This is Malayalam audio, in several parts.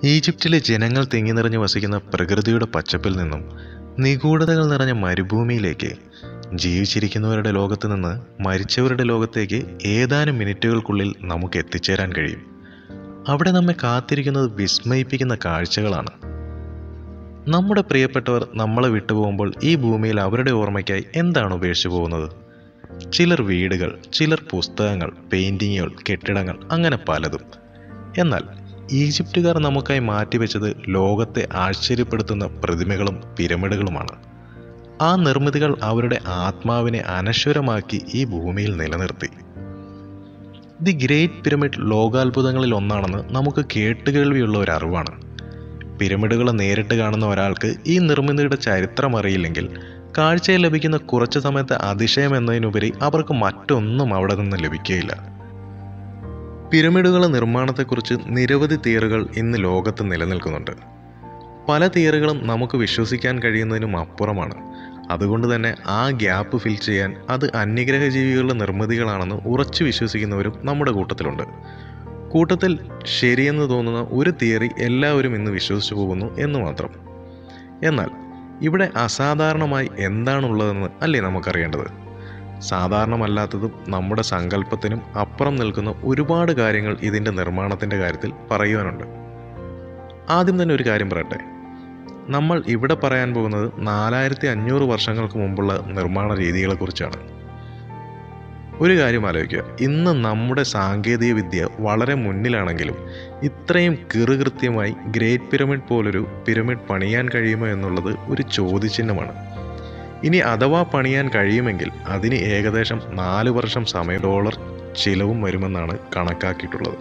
ഈജിപ്തിലെ ജനങ്ങൾ തിങ്ങി നിറഞ്ഞു വസിക്കുന്ന പ്രകൃതിയുടെ പച്ചപ്പിൽ നിന്നും നിഗൂഢതകൾ നിറഞ്ഞ മരുഭൂമിയിലേക്ക് ജീവിച്ചിരിക്കുന്നവരുടെ ലോകത്ത് നിന്ന് മരിച്ചവരുടെ ലോകത്തേക്ക് ഏതാനും മിനിറ്റുകൾക്കുള്ളിൽ നമുക്ക് എത്തിച്ചേരാൻ കഴിയും അവിടെ നമ്മെ കാത്തിരിക്കുന്നത് വിസ്മയിപ്പിക്കുന്ന കാഴ്ചകളാണ് നമ്മുടെ പ്രിയപ്പെട്ടവർ നമ്മളെ വിട്ടുപോകുമ്പോൾ ഈ ഭൂമിയിൽ അവരുടെ ഓർമ്മയ്ക്കായി എന്താണ് ഉപേക്ഷിച്ചു പോകുന്നത് ചിലർ വീടുകൾ ചിലർ പുസ്തകങ്ങൾ പെയിൻറ്റിങ്ങുകൾ കെട്ടിടങ്ങൾ അങ്ങനെ പലതും എന്നാൽ ഈജിപ്തുകാർ നമുക്കായി മാറ്റിവെച്ചത് ലോകത്തെ ആശ്ചര്യപ്പെടുത്തുന്ന പ്രതിമകളും പിരമിഡുകളുമാണ് ആ നിർമ്മിതികൾ അവരുടെ ആത്മാവിനെ അനശ്വരമാക്കി ഈ ഭൂമിയിൽ നിലനിർത്തി ദി ഗ്രേറ്റ് പിരമിഡ് ലോകാത്ഭുതങ്ങളിൽ ഒന്നാണെന്ന് നമുക്ക് കേട്ടുകേൾവിയുള്ള ഒരു അറിവാണ് പിരമിഡുകൾ നേരിട്ട് കാണുന്ന ഒരാൾക്ക് ഈ നിർമ്മിതിയുടെ ചരിത്രം അറിയില്ലെങ്കിൽ കാഴ്ചയിൽ ലഭിക്കുന്ന കുറച്ച് സമയത്തെ അതിശയം എന്നതിനുപരി അവർക്ക് മറ്റൊന്നും അവിടെ നിന്ന് ലഭിക്കുകയില്ല പിരമിഡുകളുടെ നിർമ്മാണത്തെക്കുറിച്ച് നിരവധി തിയറികൾ ഇന്ന് ലോകത്ത് നിലനിൽക്കുന്നുണ്ട് പല തിയറികളും നമുക്ക് വിശ്വസിക്കാൻ കഴിയുന്നതിനും അപ്പുറമാണ് അതുകൊണ്ട് തന്നെ ആ ഗ്യാപ്പ് ഫിൽ ചെയ്യാൻ അത് അന്യഗ്രഹ ജീവികളുടെ നിർമ്മിതികളാണെന്ന് ഉറച്ചു വിശ്വസിക്കുന്നവരും നമ്മുടെ കൂട്ടത്തിലുണ്ട് കൂട്ടത്തിൽ ശരിയെന്ന് തോന്നുന്ന ഒരു തിയറി എല്ലാവരും ഇന്ന് വിശ്വസിച്ചു പോകുന്നു എന്ന് മാത്രം എന്നാൽ ഇവിടെ അസാധാരണമായി എന്താണുള്ളതെന്ന് അല്ലേ നമുക്കറിയേണ്ടത് സാധാരണമല്ലാത്തതും നമ്മുടെ സങ്കല്പത്തിനും അപ്പുറം നിൽക്കുന്ന ഒരുപാട് കാര്യങ്ങൾ ഇതിൻ്റെ നിർമ്മാണത്തിൻ്റെ കാര്യത്തിൽ പറയുവാനുണ്ട് ആദ്യം തന്നെ ഒരു കാര്യം പറയട്ടെ നമ്മൾ ഇവിടെ പറയാൻ പോകുന്നത് നാലായിരത്തി അഞ്ഞൂറ് വർഷങ്ങൾക്ക് മുമ്പുള്ള നിർമ്മാണ രീതികളെക്കുറിച്ചാണ് ഒരു കാര്യം ആലോചിക്കുക ഇന്ന് നമ്മുടെ സാങ്കേതിക വിദ്യ വളരെ മുന്നിലാണെങ്കിലും ഇത്രയും കിറുകൃത്യമായി ഗ്രേറ്റ് പിരമിഡ് പോലൊരു പിരമിഡ് പണിയാൻ കഴിയുമോ എന്നുള്ളത് ഒരു ചോദ്യചിഹ്നമാണ് ഇനി അഥവാ പണിയാൻ കഴിയുമെങ്കിൽ അതിന് ഏകദേശം നാല് വർഷം സമയം ഡോളർ ചിലവും വരുമെന്നാണ് കണക്കാക്കിയിട്ടുള്ളത്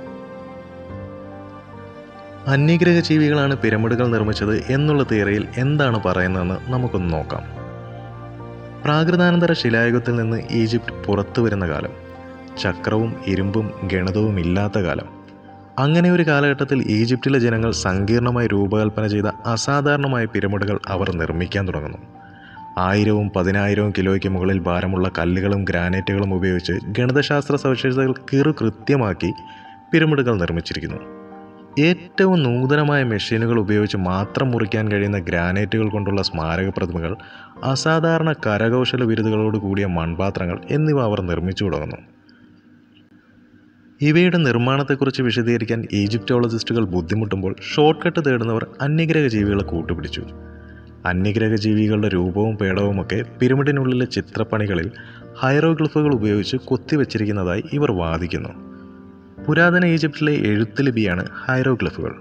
അന്യഗ്രഹ ജീവികളാണ് പിരമിഡുകൾ നിർമ്മിച്ചത് എന്നുള്ള തിയറിയിൽ എന്താണ് പറയുന്നതെന്ന് നമുക്കൊന്ന് നോക്കാം പ്രാകൃതാനന്തര ശിലായുഗത്തിൽ നിന്ന് ഈജിപ്റ്റ് പുറത്തു വരുന്ന കാലം ചക്രവും ഇരുമ്പും ഗണിതവും ഇല്ലാത്ത കാലം അങ്ങനെ ഒരു കാലഘട്ടത്തിൽ ഈജിപ്തിലെ ജനങ്ങൾ സങ്കീർണമായി രൂപകൽപ്പന ചെയ്ത അസാധാരണമായ പിരമിഡുകൾ അവർ നിർമ്മിക്കാൻ തുടങ്ങുന്നു ആയിരവും പതിനായിരവും കിലോയ്ക്ക് മുകളിൽ ഭാരമുള്ള കല്ലുകളും ഗ്രാനൈറ്റുകളും ഉപയോഗിച്ച് ഗണിതശാസ്ത്ര സവിശേഷതകൾ കിറു കൃത്യമാക്കി പിരമിഡുകൾ നിർമ്മിച്ചിരിക്കുന്നു ഏറ്റവും നൂതനമായ മെഷീനുകൾ ഉപയോഗിച്ച് മാത്രം മുറിക്കാൻ കഴിയുന്ന ഗ്രാനൈറ്റുകൾ കൊണ്ടുള്ള സ്മാരക പ്രതിമകൾ അസാധാരണ കരകൗശല ബിരുദങ്ങളോട് കൂടിയ മൺപാത്രങ്ങൾ എന്നിവ അവർ നിർമ്മിച്ചു തുടങ്ങുന്നു ഇവയുടെ നിർമ്മാണത്തെക്കുറിച്ച് വിശദീകരിക്കാൻ ഈജിപ്റ്റോളജിസ്റ്റുകൾ ബുദ്ധിമുട്ടുമ്പോൾ ഷോർട്ട് കട്ട് തേടുന്നവർ അന്യഗ്രഹ ജീവികളെ കൂട്ടുപിടിച്ചു അന്യഗ്രഹ ജീവികളുടെ രൂപവും പേടവുമൊക്കെ പിരമിഡിനുള്ളിലെ ചിത്രപ്പണികളിൽ ഹൈറോഗ്ലിഫുകൾ ഉപയോഗിച്ച് കൊത്തിവെച്ചിരിക്കുന്നതായി ഇവർ വാദിക്കുന്നു പുരാതന ഈജിപ്തിലെ എഴുത്തുലിപിയാണ് ഹൈറോഗ്ലിഫുകൾ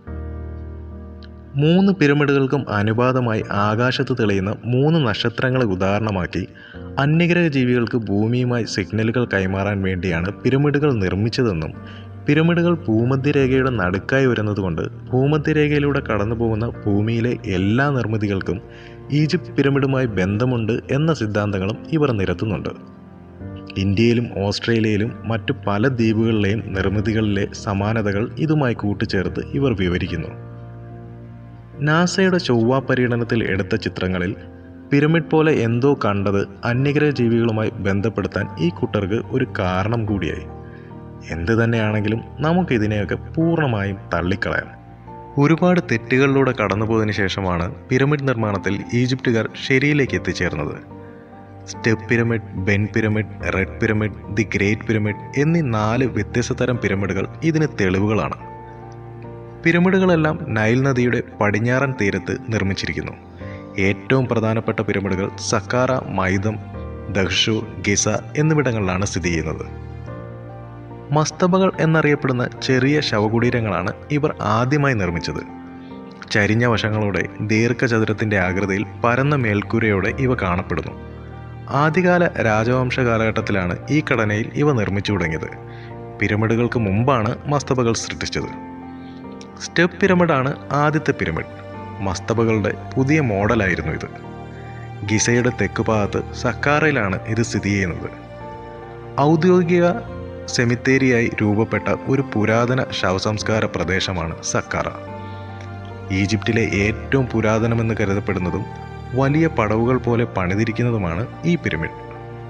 മൂന്ന് പിരമിഡുകൾക്കും അനുപാതമായി ആകാശത്ത് തെളിയുന്ന മൂന്ന് നക്ഷത്രങ്ങളെ ഉദാഹരണമാക്കി അന്യഗ്രഹ ജീവികൾക്ക് ഭൂമിയുമായി സിഗ്നലുകൾ കൈമാറാൻ വേണ്ടിയാണ് പിരമിഡുകൾ നിർമ്മിച്ചതെന്നും പിരമിഡുകൾ ഭൂമധ്യരേഖയുടെ നടുക്കായി വരുന്നതുകൊണ്ട് ഭൂമധ്യരേഖയിലൂടെ കടന്നു പോകുന്ന ഭൂമിയിലെ എല്ലാ നിർമ്മിതികൾക്കും ഈജിപ്ത് പിരമിഡുമായി ബന്ധമുണ്ട് എന്ന സിദ്ധാന്തങ്ങളും ഇവർ നിരത്തുന്നുണ്ട് ഇന്ത്യയിലും ഓസ്ട്രേലിയയിലും മറ്റു പല ദ്വീപുകളിലെയും നിർമ്മിതികളിലെ സമാനതകൾ ഇതുമായി കൂട്ടിച്ചേർത്ത് ഇവർ വിവരിക്കുന്നു നാസയുടെ ചൊവ്വ പര്യടനത്തിൽ എടുത്ത ചിത്രങ്ങളിൽ പിരമിഡ് പോലെ എന്തോ കണ്ടത് അന്യഗ്രഹ ജീവികളുമായി ബന്ധപ്പെടുത്താൻ ഈ കൂട്ടർക്ക് ഒരു കാരണം കൂടിയായി എന്ത് തന്നെയാണെങ്കിലും നമുക്കിതിനെയൊക്കെ പൂർണ്ണമായും തള്ളിക്കളയാം ഒരുപാട് തെറ്റുകളിലൂടെ കടന്നുപോയതിനു ശേഷമാണ് പിരമിഡ് നിർമ്മാണത്തിൽ ഈജിപ്തുകാർ ശരിയിലേക്ക് എത്തിച്ചേർന്നത് step pyramid bent pyramid red pyramid the great pyramid എന്നീ നാല് വ്യത്യസ്ത തരം പിരമിഡുകൾ ഇതിന് തെളിവുകളാണ് പിരമിഡുകളെല്ലാം നൈൽ നദിയുടെ പടിഞ്ഞാറൻ തീരത്ത് നിർമ്മിച്ചിരിക്കുന്നു ഏറ്റവും പ്രധാനപ്പെട്ട പിരമിഡുകൾ സക്കാറ മൈദം ദഹ്ഷു ഗിസ എന്നിവിടങ്ങളിലാണ് സ്ഥിതി ചെയ്യുന്നത് മസ്തബകൾ എന്നറിയപ്പെടുന്ന ചെറിയ ശവകുടീരങ്ങളാണ് ഇവർ ആദ്യമായി നിർമ്മിച്ചത് ചരിഞ്ഞ വശങ്ങളോടെ ദീർഘചതുരത്തിൻ്റെ ആകൃതിയിൽ പരന്ന മേൽക്കൂരയോടെ ഇവ കാണപ്പെടുന്നു ആദ്യകാല രാജവംശ കാലഘട്ടത്തിലാണ് ഈ ഘടനയിൽ ഇവ നിർമ്മിച്ചു തുടങ്ങിയത് പിരമിഡുകൾക്ക് മുമ്പാണ് മസ്തബകൾ സൃഷ്ടിച്ചത് സ്റ്റെപ്പ് പിരമിഡാണ് ആദ്യത്തെ പിരമിഡ് മസ്തബകളുടെ പുതിയ മോഡലായിരുന്നു ഇത് ഗിസയുടെ തെക്ക് ഭാഗത്ത് സക്കാറയിലാണ് ഇത് സ്ഥിതി ചെയ്യുന്നത് ഔദ്യോഗിക സെമിത്തേരിയായി രൂപപ്പെട്ട ഒരു പുരാതന ശവസംസ്കാര പ്രദേശമാണ് സക്കാറ ഈജിപ്തിലെ ഏറ്റവും പുരാതനമെന്ന് കരുതപ്പെടുന്നതും വലിയ പടവുകൾ പോലെ പണിതിരിക്കുന്നതുമാണ് ഈ പിരമിഡ്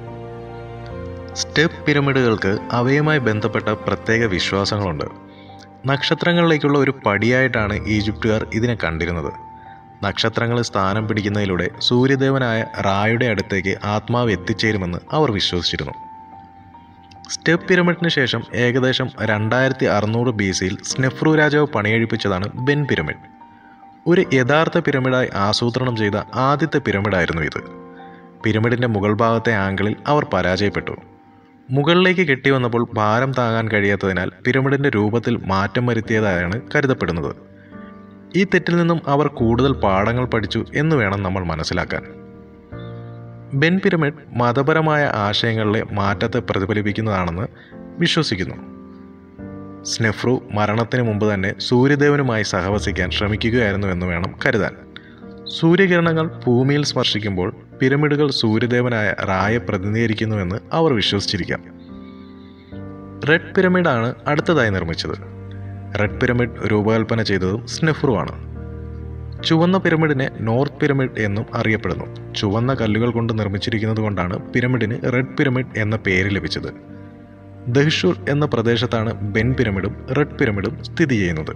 സ്റ്റെപ്പ് പിരമിഡുകൾക്ക് അവയുമായി ബന്ധപ്പെട്ട പ്രത്യേക വിശ്വാസങ്ങളുണ്ട് നക്ഷത്രങ്ങളിലേക്കുള്ള ഒരു പടിയായിട്ടാണ് ഈജിപ്തുകാർ ഇതിനെ കണ്ടിരുന്നത് നക്ഷത്രങ്ങൾ സ്ഥാനം പിടിക്കുന്നതിലൂടെ സൂര്യദേവനായ റായുടെ അടുത്തേക്ക് ആത്മാവ് എത്തിച്ചേരുമെന്ന് അവർ വിശ്വസിച്ചിരുന്നു സ്റ്റെപ്പ് പിരമിഡിന് ശേഷം ഏകദേശം രണ്ടായിരത്തി അറുന്നൂറ് ബി സിയിൽ സ്നെഫ്രു രാജാവ് പണിയെഴുപ്പിച്ചതാണ് ബെൻ പിരമിഡ് ഒരു യഥാർത്ഥ പിരമിഡായി ആസൂത്രണം ചെയ്ത ആദ്യത്തെ പിരമിഡായിരുന്നു ഇത് പിരമിഡിൻ്റെ മുകൾ ഭാഗത്തെ ആംഗിളിൽ അവർ പരാജയപ്പെട്ടു മുകളിലേക്ക് കെട്ടിവന്നപ്പോൾ ഭാരം താങ്ങാൻ കഴിയാത്തതിനാൽ പിരമിഡിൻ്റെ രൂപത്തിൽ മാറ്റം വരുത്തിയതായാണ് കരുതപ്പെടുന്നത് ഈ തെറ്റിൽ നിന്നും അവർ കൂടുതൽ പാഠങ്ങൾ പഠിച്ചു എന്ന് വേണം നമ്മൾ മനസ്സിലാക്കാൻ ബെൻ പിരമിഡ് മതപരമായ ആശയങ്ങളിലെ മാറ്റത്തെ പ്രതിഫലിപ്പിക്കുന്നതാണെന്ന് വിശ്വസിക്കുന്നു സ്നെഫ്രു മരണത്തിന് മുമ്പ് തന്നെ സൂര്യദേവനുമായി സഹവസിക്കാൻ ശ്രമിക്കുകയായിരുന്നു എന്ന് വേണം കരുതാൻ സൂര്യകിരണങ്ങൾ ഭൂമിയിൽ സ്പർശിക്കുമ്പോൾ പിരമിഡുകൾ സൂര്യദേവനായ റായെ പ്രതിനിധീകരിക്കുന്നുവെന്ന് അവർ വിശ്വസിച്ചിരിക്കാം റെഡ് പിരമിഡാണ് അടുത്തതായി നിർമ്മിച്ചത് റെഡ് പിരമിഡ് രൂപകൽപ്പന ചെയ്തതും സ്നെഫ്രു ആണ് ചുവന്ന പിരമിഡിനെ നോർത്ത് പിരമിഡ് എന്നും അറിയപ്പെടുന്നു ചുവന്ന കല്ലുകൾ കൊണ്ട് നിർമ്മിച്ചിരിക്കുന്നത് കൊണ്ടാണ് പിരമിഡിന് റെഡ് പിരമിഡ് എന്ന പേര് ലഭിച്ചത് ദഹിഷൂർ എന്ന പ്രദേശത്താണ് ബെൻ പിരമിഡും റെഡ് പിരമിഡും സ്ഥിതി ചെയ്യുന്നത്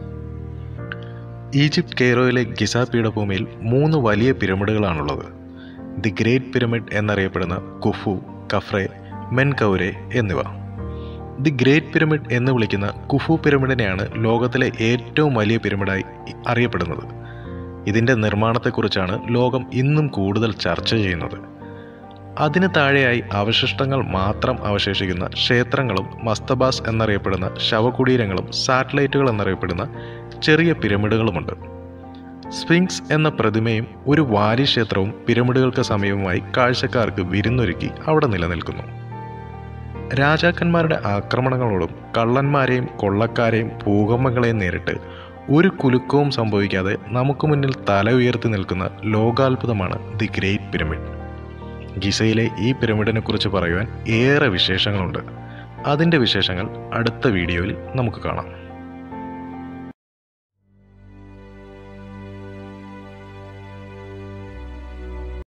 ഈജിപ്ത് കെയ്റോയിലെ ഗിസ പീഠഭൂമിയിൽ മൂന്ന് വലിയ പിരമിഡുകളാണുള്ളത് ദി ഗ്രേറ്റ് പിരമിഡ് എന്നറിയപ്പെടുന്ന കുഫു കഫ്രെ മെൻകൗരെ എന്നിവ ദി ഗ്രേറ്റ് പിരമിഡ് എന്ന് വിളിക്കുന്ന കുഫു പിരമിഡിനെയാണ് ലോകത്തിലെ ഏറ്റവും വലിയ പിരമിഡായി അറിയപ്പെടുന്നത് ഇതിൻ്റെ നിർമ്മാണത്തെക്കുറിച്ചാണ് ലോകം ഇന്നും കൂടുതൽ ചർച്ച ചെയ്യുന്നത് അതിന് താഴെയായി അവശിഷ്ടങ്ങൾ മാത്രം അവശേഷിക്കുന്ന ക്ഷേത്രങ്ങളും മസ്തബാസ് എന്നറിയപ്പെടുന്ന ശവകുടീരങ്ങളും സാറ്റലൈറ്റുകൾ എന്നറിയപ്പെടുന്ന ചെറിയ പിരമിഡുകളുമുണ്ട് സ്ഫിങ്സ് എന്ന പ്രതിമയും ഒരു വാരിക്ഷേത്രവും പിരമിഡുകൾക്ക് സമീപമായി കാഴ്ചക്കാർക്ക് വിരുന്നൊരുക്കി അവിടെ നിലനിൽക്കുന്നു രാജാക്കന്മാരുടെ ആക്രമണങ്ങളോടും കള്ളന്മാരെയും കൊള്ളക്കാരെയും ഭൂകമ്പങ്ങളെയും നേരിട്ട് ഒരു കുലുക്കവും സംഭവിക്കാതെ നമുക്ക് മുന്നിൽ തല ഉയർത്തി നിൽക്കുന്ന ലോകാത്ഭുതമാണ് ദി ഗ്രേറ്റ് പിരമിഡ് ഗിസയിലെ ഈ പിരമിഡിനെ കുറിച്ച് പറയുവാൻ ഏറെ വിശേഷങ്ങളുണ്ട് അതിൻ്റെ വിശേഷങ്ങൾ അടുത്ത വീഡിയോയിൽ നമുക്ക് കാണാം